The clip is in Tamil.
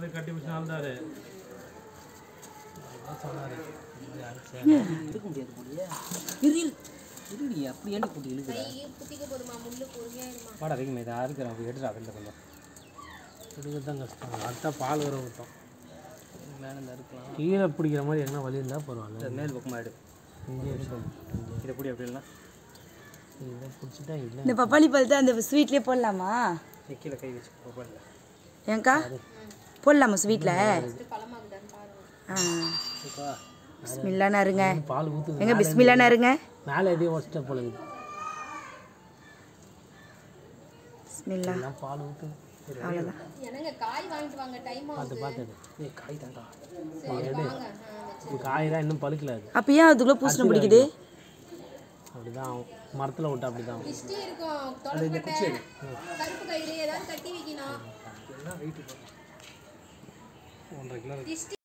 அப்படியே கட்டி பிடிச்சி நடந்தாரு சொன்னாரு இருக்க முடியாது போலியே இருள் இருடி அப்படி ஏன்டி போட்டு இழுக்கிற கை குத்திக்க போதுமா முள்ளு பொறுமையா இருமா பாடா வைக்கும் இதாக இருக்கிறேன் அப்படி எடுத்துடா வெளில கொஞ்சம் எடுக்கிறது தான் கஷ்டம் அடுத்தா பால் வர ஊற்றும் மேலே இந்த இருக்கலாம் கீழே பிடிக்கிற மாதிரி என்ன வலி இருந்தால் பரவாயில்ல இந்த மேல் பக்கமாக எடு இங்கே எடுக்கணும் இதை பிடி அப்படி இல்லைனா இதை பிடிச்சிட்டா இல்லை இந்த பப்பாளி பழத்தை அந்த ஸ்வீட்லேயே போடலாமா நீ கீழே கை வச்சு போகல ஏங்க்கா போடலாமா ஸ்வீட்டில் ஃபஸ்ட்டு பழமாகுதான்னு பாருங்க ஆ பிஸ்மில்லானா இருங்க பால் ஊற்றுது எங்க பிஸ்மில்லானா இருங்க மேலே எதையும் வச்சுட்ட போல இருக்குது பிஸ்மில்லா எல்லாம் பால் ஊற்றுது அவ்வளோதான் என்னங்க காய் வாங்கிட்டு வாங்க டைம் ஆகுது பார்த்து எடு. ஏய் காய் தாண்டா சரி வாங்க ஆ, வச்சு இது காய் தான் இன்னும் பழுக்கல அது அப்போ ஏன் அதுக்குள்ளே பூசணம் பிடிக்குது அப்படிதான் ஆகும் மரத்தில் விட்டா அப்படி தான் ஆகும் திஷ்டி இருக்கும் தொலைப்பட்ட கருப்பு கயிறு ஏதாவது கட்டி வைக்கணும் என்ன வெயிட் ஒன்றரை கிலோ திஷ்டி